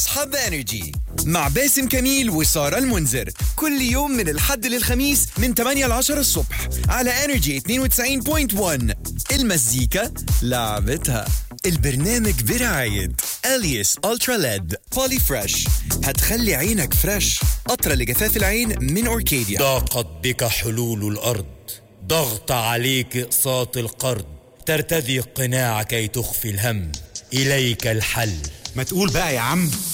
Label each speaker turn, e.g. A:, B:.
A: اصحى بانرجي مع باسم كميل وساره المنذر كل يوم من الحد للخميس من 8 ل 10 الصبح على انرجي 92.1 المزيكا لعبتها البرنامج برعاية اليس الترا ليد بولي فريش هتخلي عينك فريش قطرة لجفاف العين من اوركيديا
B: ضاقت بك حلول الأرض ضغط عليك إقساط القرض ترتدي القناع كي تخفي الهم إليك الحل
C: ما تقول بقى يا عم